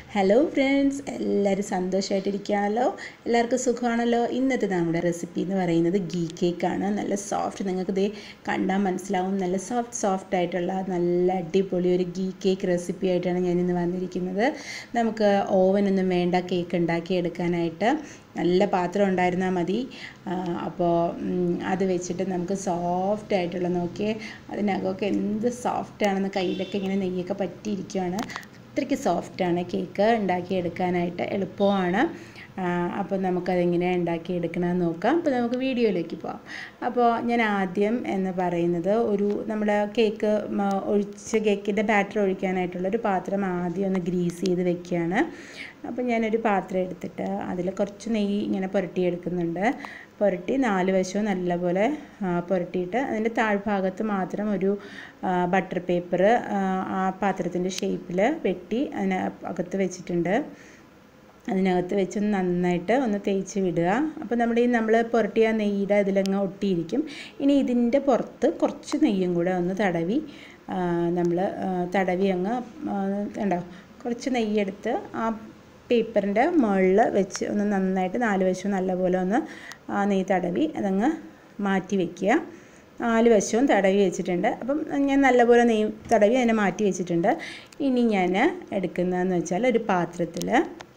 hello friends എല്ലാവരും സന്തോഷമായിട്ടിരിക്കുകയാണല്ലോ എല്ലാവർക്കും സുഖമാണല്ലോ ഇന്നത്തെ നമ്മുടെ റെസിപ്പി എന്ന് പറയുന്നത് ഗീ കേക്കാണ് നല്ല സോഫ്റ്റ് നിങ്ങൾക്ക് ഇതേ കണ്ടാൽ മനസ്സിലാവും നല്ല സോഫ്റ്റ് സോഫ്റ്റ് ആയിട്ടുള്ള നല്ല അടിപൊളി ഒരു ഗീ കേക്ക് റെസിപ്പി ആയിട്ടാണ് ഞാൻ ഇന്ന് വന്നിരിക്കുന്നത് നമുക്ക് ഓവനൊന്നും വേണ്ട കേക്ക് ഉണ്ടാക്കിയെടുക്കാനായിട്ട് നല്ല പാത്രം ഉണ്ടായിരുന്നാൽ മതി അപ്പോൾ അത് വെച്ചിട്ട് നമുക്ക് സോഫ്റ്റ് ആയിട്ടുള്ള നോക്കിയേ അതിനകമൊക്കെ എന്ത് സോഫ്റ്റ് ആണെന്ന് കയ്യിലൊക്കെ ഇങ്ങനെ നെയ്യൊക്കെ പറ്റിയിരിക്കുകയാണ് അത്രയ്ക്ക് സോഫ്റ്റാണ് കേക്ക് ഉണ്ടാക്കിയെടുക്കാനായിട്ട് എളുപ്പമാണ് അപ്പോൾ നമുക്കതെങ്ങനെ ഉണ്ടാക്കിയെടുക്കണമെന്ന് നോക്കാം അപ്പോൾ നമുക്ക് വീഡിയോയിലേക്ക് പോകാം അപ്പോൾ ഞാൻ ആദ്യം എന്ന് പറയുന്നത് ഒരു നമ്മുടെ കേക്ക് ഒഴിച്ച കേക്കിൻ്റെ ബാറ്റർ ഒഴിക്കാനായിട്ടുള്ള ഒരു പാത്രം ആദ്യം ഒന്ന് ഗ്രീസ് ചെയ്ത് വെക്കുകയാണ് അപ്പോൾ ഞാനൊരു പാത്രം എടുത്തിട്ട് അതിൽ കുറച്ച് നെയ്യ് ഇങ്ങനെ പുരട്ടിയെടുക്കുന്നുണ്ട് പുരട്ടി നാല് വശവും നല്ലപോലെ പുരട്ടിയിട്ട് അതിൻ്റെ താഴ്ഭാഗത്ത് മാത്രം ഒരു ബട്ടർ പേപ്പർ ആ പാത്രത്തിൻ്റെ ഷേപ്പിൽ വെട്ടി അതിനകത്ത് വെച്ചിട്ടുണ്ട് അതിനകത്ത് വെച്ച് നന്നായിട്ട് ഒന്ന് തേച്ച് വിടുക അപ്പോൾ നമ്മുടെ ഈ നമ്മൾ പുരട്ടിയ നെയ്യുടെ അതിലങ്ങ് ഒട്ടിയിരിക്കും ഇനി ഇതിൻ്റെ പുറത്ത് കുറച്ച് നെയ്യും കൂടെ ഒന്ന് തടവി നമ്മൾ തടവി അങ്ങ് ഉണ്ടോ കുറച്ച് നെയ്യെടുത്ത് ആ പേപ്പറിൻ്റെ മുകളിൽ വെച്ച് ഒന്ന് നന്നായിട്ട് നാല് വശവും നല്ലപോലെ ഒന്ന് നെയ്യ് തടവി അതങ്ങ് മാറ്റി വയ്ക്കുക നാല് വശവും തടവി വെച്ചിട്ടുണ്ട് അപ്പം ഞാൻ നല്ലപോലെ നെയ്യ് തടവി അതിനെ മാറ്റി വെച്ചിട്ടുണ്ട് ഇനി ഞാൻ എടുക്കുന്നതെന്ന് വെച്ചാൽ ഒരു പാത്രത്തിൽ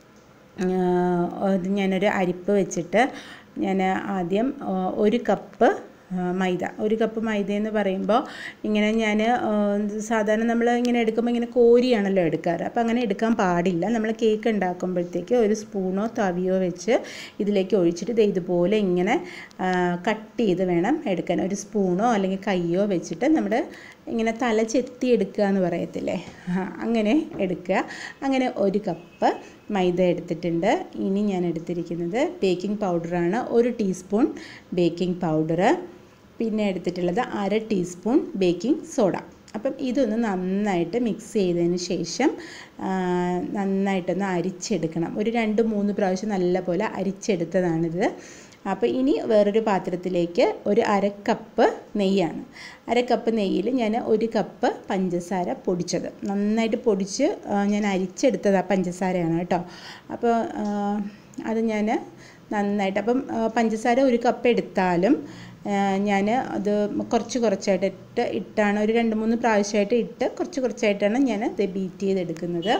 ഞാനൊരു അരിപ്പ് വെച്ചിട്ട് ഞാൻ ആദ്യം ഒരു കപ്പ് മൈദ ഒരു കപ്പ് മൈദ എന്ന് പറയുമ്പോൾ ഇങ്ങനെ ഞാൻ സാധാരണ നമ്മൾ ഇങ്ങനെ എടുക്കുമ്പോൾ ഇങ്ങനെ കോരിയാണല്ലോ എടുക്കാറ് അപ്പോൾ അങ്ങനെ എടുക്കാൻ പാടില്ല നമ്മൾ കേക്ക് ഉണ്ടാക്കുമ്പോഴത്തേക്ക് ഒരു സ്പൂണോ തവിയോ വെച്ച് ഇതിലേക്ക് ഒഴിച്ചിട്ട് ഇത് ഇതുപോലെ ഇങ്ങനെ കട്ട് ചെയ്ത് വേണം എടുക്കാൻ ഒരു സ്പൂണോ അല്ലെങ്കിൽ കയ്യോ വെച്ചിട്ട് നമ്മുടെ ഇങ്ങനെ തല ചെത്തി എടുക്കുക എന്ന് പറയത്തില്ലേ അങ്ങനെ എടുക്കുക അങ്ങനെ ഒരു കപ്പ് മൈദ എടുത്തിട്ടുണ്ട് ഇനി ഞാൻ എടുത്തിരിക്കുന്നത് ബേക്കിംഗ് പൗഡറാണ് ഒരു ടീസ്പൂൺ ബേക്കിംഗ് പൗഡർ പിന്നെ എടുത്തിട്ടുള്ളത് അര ടീസ്പൂൺ ബേക്കിംഗ് സോഡ അപ്പം ഇതൊന്ന് നന്നായിട്ട് മിക്സ് ചെയ്തതിന് ശേഷം നന്നായിട്ടൊന്ന് അരിച്ചെടുക്കണം ഒരു രണ്ട് മൂന്ന് പ്രാവശ്യം നല്ലപോലെ അരിച്ചെടുത്തതാണിത് അപ്പോൾ ഇനി വേറൊരു പാത്രത്തിലേക്ക് ഒരു അര കപ്പ് നെയ്യാണ് അര കപ്പ് നെയ്യിൽ ഞാൻ ഒരു കപ്പ് പഞ്ചസാര പൊടിച്ചത് നന്നായിട്ട് പൊടിച്ച് ഞാൻ അരിച്ചെടുത്തതാണ് പഞ്ചസാരയാണ് കേട്ടോ അപ്പോൾ അത് ഞാൻ നന്നായിട്ട് അപ്പം പഞ്ചസാര ഒരു കപ്പ് എടുത്താലും ഞാൻ അത് കുറച്ച് കുറച്ചായിട്ട് ഇട്ട് ഇട്ടാണ് ഒരു രണ്ട് മൂന്ന് പ്രാവശ്യമായിട്ട് ഇട്ട് കുറച്ച് കുറച്ചായിട്ടാണ് ഞാൻ ഇത് ബീറ്റ് ചെയ്തെടുക്കുന്നത്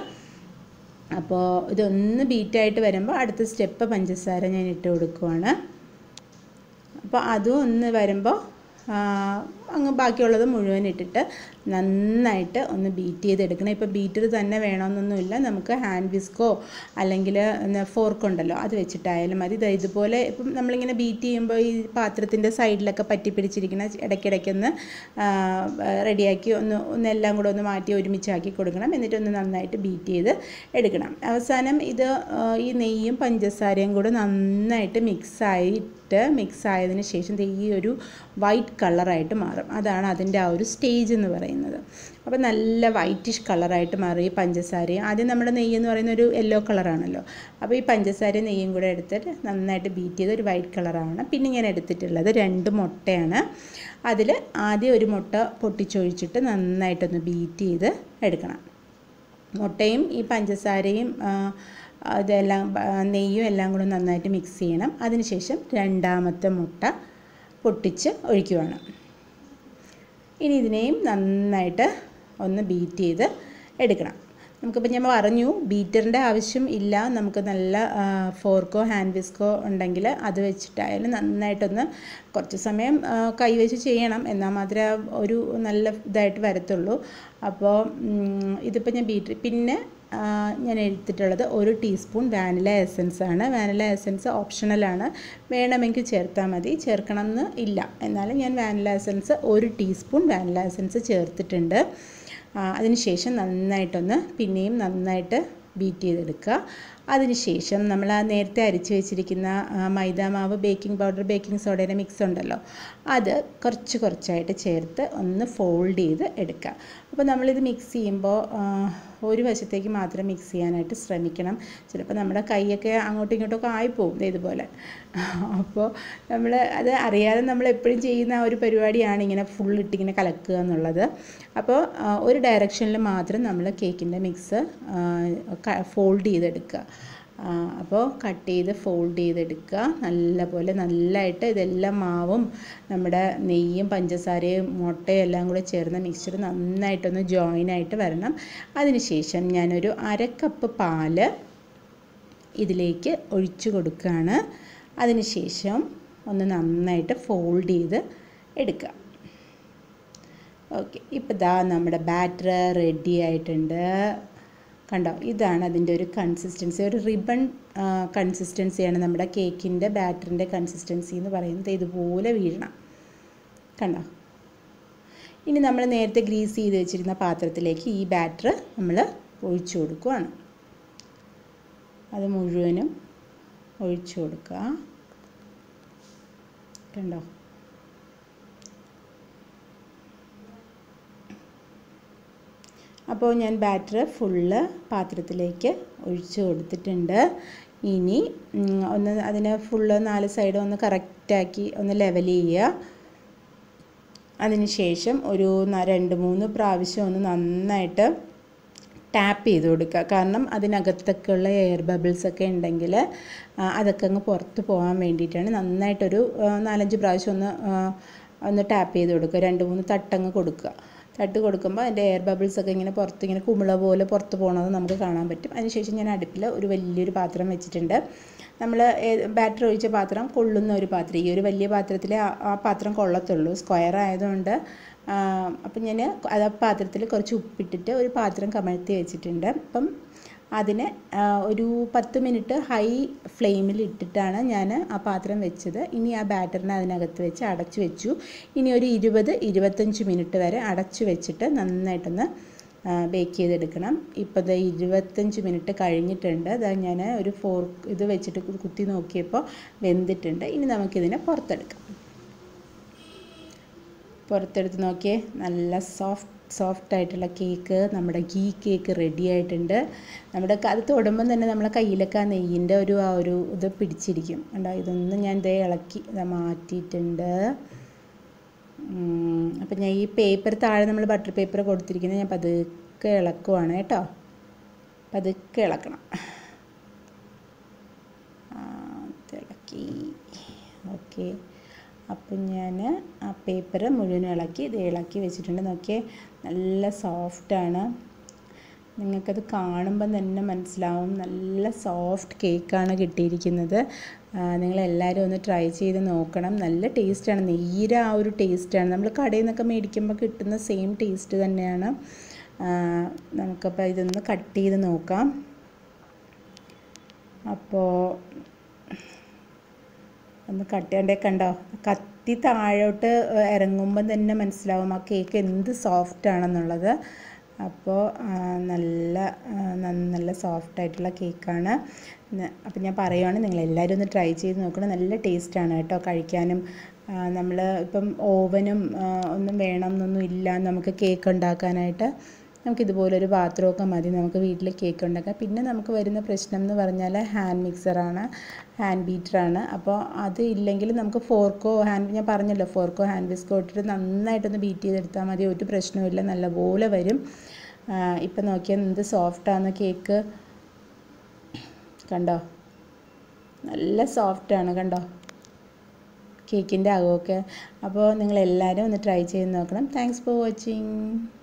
അപ്പോൾ ഇതൊന്ന് ബീറ്റായിട്ട് വരുമ്പോൾ അടുത്ത സ്റ്റെപ്പ് പഞ്ചസാര ഞാൻ ഇട്ട് കൊടുക്കുവാണ് അപ്പോൾ അതും ഒന്ന് വരുമ്പോൾ അങ്ങ് ബാക്കിയുള്ളത് മുഴുവൻ ഇട്ടിട്ട് നന്നായിട്ട് ഒന്ന് ബീറ്റ് ചെയ്തെടുക്കണം ഇപ്പോൾ ബീറ്റർ തന്നെ വേണമെന്നൊന്നുമില്ല നമുക്ക് ഹാൻഡ് വിസ്കോ അല്ലെങ്കിൽ ഫോർക്ക് ഉണ്ടല്ലോ അത് വെച്ചിട്ടായാലും മതി ഇതുപോലെ ഇപ്പം നമ്മളിങ്ങനെ ബീറ്റ് ചെയ്യുമ്പോൾ ഈ പാത്രത്തിൻ്റെ സൈഡിലൊക്കെ പറ്റി പിടിച്ചിരിക്കുന്ന ഇടയ്ക്കിടയ്ക്കൊന്ന് റെഡിയാക്കി ഒന്ന് ഒന്നെല്ലാം കൂടെ ഒന്ന് മാറ്റി ഒരുമിച്ചാക്കി കൊടുക്കണം എന്നിട്ടൊന്ന് നന്നായിട്ട് ബീറ്റ് ചെയ്ത് എടുക്കണം അവസാനം ഇത് ഈ നെയ്യും പഞ്ചസാരയും കൂടെ നന്നായിട്ട് മിക്സായി ഇട്ട് മിക്സ് ആയതിന് ശേഷം ഈ ഒരു വൈറ്റ് കളറായിട്ട് മാറും അതാണ് അതിൻ്റെ ആ ഒരു സ്റ്റേജ് എന്ന് പറയുന്നത് അപ്പോൾ നല്ല വൈറ്റിഷ് കളറായിട്ട് മാറും ഈ പഞ്ചസാരയും ആദ്യം നമ്മുടെ നെയ്യ് എന്ന് പറയുന്ന ഒരു യെല്ലോ കളറാണല്ലോ അപ്പോൾ ഈ പഞ്ചസാരയും നെയ്യും കൂടെ എടുത്തിട്ട് നന്നായിട്ട് ബീറ്റ് ചെയ്ത് ഒരു വൈറ്റ് കളറാണ് പിന്നെ ഞാൻ എടുത്തിട്ടുള്ളത് രണ്ട് മുട്ടയാണ് അതിൽ ആദ്യം ഒരു മുട്ട പൊട്ടിച്ചൊഴിച്ചിട്ട് നന്നായിട്ടൊന്ന് ബീറ്റ് ചെയ്ത് എടുക്കണം മുട്ടയും ഈ പഞ്ചസാരയും ഇതെല്ലാം നെയ്യും എല്ലാം കൂടെ നന്നായിട്ട് മിക്സ് ചെയ്യണം അതിനുശേഷം രണ്ടാമത്തെ മുട്ട പൊട്ടിച്ച് ഒഴിക്കുവാണ് ഇനി ഇതിനെയും നന്നായിട്ട് ഒന്ന് ബീറ്റ് ചെയ്ത് എടുക്കണം നമുക്കിപ്പോൾ ഞാൻ പറഞ്ഞു ബീറ്ററിൻ്റെ ആവശ്യം ഇല്ല നമുക്ക് നല്ല ഫോർക്കോ ഹാൻഡ് വിസ്കോ ഉണ്ടെങ്കിൽ അത് വെച്ചിട്ടായാലും നന്നായിട്ടൊന്ന് കുറച്ച് സമയം കൈവച്ച് ചെയ്യണം എന്നാൽ മാത്രമേ ഒരു നല്ല ഇതായിട്ട് വരത്തുള്ളൂ അപ്പോൾ ഇതിപ്പോൾ ഞാൻ ബീറ്റർ പിന്നെ ഞാൻ എടുത്തിട്ടുള്ളത് ഒരു ടീസ്പൂൺ വാനില എസൻസ് ആണ് വാനില എസൻസ് ഓപ്ഷണലാണ് വേണമെങ്കിൽ ചേർത്താൽ മതി ചേർക്കണം എന്ന് ഇല്ല എന്നാലും ഞാൻ വാനില എസൻസ് ഒരു ടീസ്പൂൺ വാനില എസൻസ് ചേർത്തിട്ടുണ്ട് അതിനുശേഷം നന്നായിട്ടൊന്ന് പിന്നെയും നന്നായിട്ട് ബീറ്റ് ചെയ്തെടുക്കുക അതിനുശേഷം നമ്മൾ ആ നേരത്തെ അരിച്ച് വെച്ചിരിക്കുന്ന ആ, മൈദാമാവ് ബേക്കിംഗ് പൗഡർ ബേക്കിംഗ് സോഡയുടെ മിക്സ് ഉണ്ടല്ലോ അത് കുറച്ച് കുറച്ചായിട്ട് ചേർത്ത് ഒന്ന് ഫോൾഡ് ചെയ്ത് എടുക്കുക അപ്പോൾ നമ്മളിത് മിക്സ് ചെയ്യുമ്പോൾ ആ, ഒരു വശത്തേക്ക് മാത്രം മിക്സ് ചെയ്യാനായിട്ട് ശ്രമിക്കണം ചിലപ്പോൾ നമ്മുടെ കൈയൊക്കെ അങ്ങോട്ടും ഇങ്ങോട്ടൊക്കെ ആയിപ്പോവും ദേ ഇതുപോലെ അപ്പോൾ നമ്മൾ അത് അറിയാതെ നമ്മൾ എപ്പോഴും ചെയ്യുന്ന ആ ഒരു പരിപാടിയാണ് ഇങ്ങനെ ഫുൾ ഇട്ടിങ്ങനെ കലക്കുക എന്നുള്ളത് അപ്പോൾ ആ, ഒരു ഡയറക്ഷനിൽ മാത്രം നമ്മൾ കേക്കിൻ്റെ മിക്സ് ഫോൾഡ് ചെയ്തെടുക്കുക ആ, അപ്പോൾ കട്ട് ചെയ്ത് ഫോൾഡ് ചെയ്തെടുക്കുക നല്ലപോലെ നല്ലതായിട്ട് ഇതെല്ലാം മാവും നമ്മുടെ നെയ്യും പഞ്ചസാരയും മുട്ടയും എല്ലാം കൂടെ ചേർന്ന മിക്സ്ചർ നന്നായിട്ടൊന്ന് ജോയിൻ ആയിട്ട് വരണം അതിനുശേഷം ഞാനൊരു അര കപ്പ് പാല് ഇതിലേക്ക് ഒഴിച്ചു കൊടുക്കുകയാണ് അതിനുശേഷം ഒന്ന് നന്നായിട്ട് ഫോൾഡ് ചെയ്ത് എടുക്കുക ഓക്കെ ഇപ്പോൾ ദാ നമ്മുടെ ബാറ്റർ റെഡി ആയിട്ടുണ്ട് കണ്ടോ ഇതാണ് അതിൻ്റെ ഒരു കൺസിസ്റ്റൻസി ഒരു റിബൺ കൺസിസ്റ്റൻസിയാണ് നമ്മുടെ കേക്കിൻ്റെ ബാറ്ററിൻ്റെ കൺസിസ്റ്റൻസി എന്ന് പറയുന്നത് ഇതുപോലെ വീഴണം കണ്ടോ ഇനി നമ്മൾ നേരത്തെ ഗ്രീസ് ചെയ്ത് വെച്ചിരുന്ന പാത്രത്തിലേക്ക് ഈ ബാറ്റർ നമ്മൾ ഒഴിച്ചു കൊടുക്കുകയാണ് അത് മുഴുവനും ഒഴിച്ചു കൊടുക്കുക കണ്ടോ അപ്പോൾ ഞാൻ ബാറ്റർ ഫുള്ള് പാത്രത്തിലേക്ക് ഒഴിച്ചു കൊടുത്തിട്ടുണ്ട് ഇനി ഉം, ഒന്ന് അതിനെ ഫുള്ള് നാല് സൈഡും ഒന്ന് കറക്റ്റാക്കി ഒന്ന് ലെവൽ ചെയ്യുക അതിനുശേഷം ഒരു ന- രണ്ട് മൂന്ന് പ്രാവശ്യം ഒന്ന് നന്നായിട്ട് ടാപ്പ് ചെയ്ത് കൊടുക്കുക കാരണം അതിനകത്തൊക്കെയുള്ള എയർ ബബിൾസ് ഒക്കെ ഉണ്ടെങ്കിൽ ആ, അതൊക്കെ അങ്ങ് പുറത്ത് പോകാൻ വേണ്ടിയിട്ടാണ് നന്നായിട്ടൊരു ആ, നാലഞ്ച് പ്രാവശ്യം ഒന്ന് ആ, ഒന്ന് ടാപ്പ് ചെയ്ത് കൊടുക്കുക രണ്ട് മൂന്ന് തട്ടങ്ങ് കൊടുക്കുക തട്ട് കൊടുക്കുമ്പോൾ അതിൻ്റെ എയർ ബബിൾസ് ഒക്കെ ഇങ്ങനെ പുറത്ത് ഇങ്ങനെ കുമിള പോലെ പുറത്ത് പോകണത് നമുക്ക് കാണാൻ പറ്റും അതിനുശേഷം ഞാൻ അടുപ്പിൽ ഒരു വലിയൊരു പാത്രം വെച്ചിട്ടുണ്ട് നമ്മൾ ബാറ്റർ ഒഴിച്ച പാത്രം കൊള്ളുന്ന ഒരു പാത്രം ഈ ഒരു വലിയ പാത്രത്തിൽ ആ പാത്രം കൊള്ളത്തുള്ളൂ സ്ക്വയർ ആയതുകൊണ്ട് അപ്പം ഞാൻ അത് ആ പാത്രത്തിൽ കുറച്ച് ഉപ്പിട്ടിട്ട് ഒരു പാത്രം കമഴ്ത്തി വെച്ചിട്ടുണ്ട് അപ്പം അതിന് ആ, ഒരു പത്ത് മിനിറ്റ് ഹൈ ഫ്ലെയിമിൽ ഇട്ടിട്ടാണ് ഞാൻ ആ പാത്രം വെച്ചത് ഇനി ആ ബാറ്ററിനെ അതിനകത്ത് വെച്ച് അടച്ചു വെച്ചു ഇനി ഒരു ഇരുപത് ഇരുപത്തഞ്ച് മിനിറ്റ് വരെ അടച്ചു വെച്ചിട്ട് നന്നായിട്ടൊന്ന് ബേക്ക് ചെയ്തെടുക്കണം ഇപ്പോൾ ഇത് ഇരുപത്തഞ്ച് മിനിറ്റ് കഴിഞ്ഞിട്ടുണ്ട് അതാ ഞാൻ ഒരു ഫോർക്ക് ഇത് വെച്ചിട്ട് കുത്തി നോക്കിയപ്പോൾ വെന്തിട്ടുണ്ട് ഇനി നമുക്കിതിനെ പുറത്തെടുക്കാം പുറത്തെടുത്ത് നോക്കിയേ നല്ല സോഫ്റ്റ് സോഫ്റ്റ് ആയിട്ടുള്ള കേക്ക് നമ്മുടെ ഗീ കേക്ക് റെഡി ആയിട്ടുണ്ട് നമ്മുടെ ക- അത് തൊടുമ്പം തന്നെ നമ്മളെ കയ്യിലൊക്കെ ആ നെയ്യിൻ്റെ ഒരു ആ ഒരു ഇത് പിടിച്ചിരിക്കും കണ്ടോ ഇതൊന്നും ഞാൻ ഇതേ ഇളക്കി ഇതാ മാറ്റിയിട്ടുണ്ട് ഉം, അപ്പം ഞാൻ ഈ പേപ്പർ താഴെ നമ്മൾ ബട്ടർ പേപ്പർ കൊടുത്തിരിക്കുന്നത് ഞാൻ പതുക്കെ ഇളക്കുവാണ് കേട്ടോ പതുക്കെ ഇളക്കണം ആ, ഇളക്കി ഓക്കെ അപ്പം ഞാൻ ആ പേപ്പർ മുഴുവൻ ഇളക്കി ഇത് ഇളക്കി വെച്ചിട്ടുണ്ട് നോക്കിയേ നല്ല സോഫ്റ്റാണ് നിങ്ങൾക്കത് കാണുമ്പം തന്നെ മനസ്സിലാവും നല്ല സോഫ്റ്റ് കേക്കാണ് കിട്ടിയിരിക്കുന്നത് നിങ്ങളെല്ലാവരും ഒന്ന് ട്രൈ ചെയ്ത് നോക്കണം നല്ല ടേസ്റ്റാണ് നെയ്യുടെ ആ ഒരു ടേസ്റ്റാണ് നമ്മൾ കടയിൽ നിന്നൊക്കെ മേടിക്കുമ്പോൾ കിട്ടുന്ന സെയിം ടേസ്റ്റ് തന്നെയാണ് ആ, നമുക്കപ്പോൾ ഇതൊന്ന് കട്ട് ചെയ്ത് നോക്കാം അപ്പോൾ ഒന്ന് കട്ട് ചെയ്യണ്ടേ കണ്ടോ കത്തി താഴോട്ട് ഇറങ്ങുമ്പം തന്നെ മനസ്സിലാവും ആ കേക്ക് എന്ത് സോഫ്റ്റ് ആണെന്നുള്ളത് അപ്പോൾ ആ, നല്ല ആ, നന്ന- നല്ല സോഫ്റ്റ് ആയിട്ടുള്ള കേക്കാണ് അപ്പം ഞാൻ പറയുവാണ് നിങ്ങൾ എല്ലാവരും ഒന്ന് ട്രൈ ചെയ്ത് നോക്കണം നല്ല ടേസ്റ്റാണ് കേട്ടോ കഴിക്കാനും നമ്മൾ ഇപ്പം ഓവനും ആ, ഒന്നും വേണം എന്നൊന്നും ഇല്ല നമുക്ക് കേക്ക് ഉണ്ടാക്കാനായിട്ട് നമുക്ക് ഇതുപോലൊരു പാത്രമൊക്കെ മതി നമുക്ക് വീട്ടിൽ കേക്ക് ഉണ്ടാക്കാം പിന്നെ നമുക്ക് വരുന്ന പ്രശ്നം എന്ന് പറഞ്ഞാൽ ഹാൻഡ് മിക്സറാണ് ഹാൻഡ് ബീറ്ററാണ് അപ്പോൾ അത് ഇല്ലെങ്കിൽ നമുക്ക് ഫോർക്കോ ഹാൻഡ് ഞാൻ പറഞ്ഞല്ലോ ഫോർക്കോ ഹാൻഡ് വിസ്കോ ഇട്ടിട്ട് നന്നായിട്ടൊന്ന് ബീറ്റ് ചെയ്തെടുത്താൽ മതി ഒരു പ്രശ്നവുമില്ല നല്ലപോലെ വരും ഇപ്പം നോക്കിയാൽ എന്ത് സോഫ്റ്റാണ് കേക്ക് കണ്ടോ നല്ല സോഫ്റ്റാണ് കണ്ടോ കേക്കിൻ്റെ അകമൊക്കെ അപ്പോൾ നിങ്ങളെല്ലാവരും ഒന്ന് ട്രൈ ചെയ്ത് നോക്കണം താങ്ക്സ് ഫോർ വാച്ചിങ്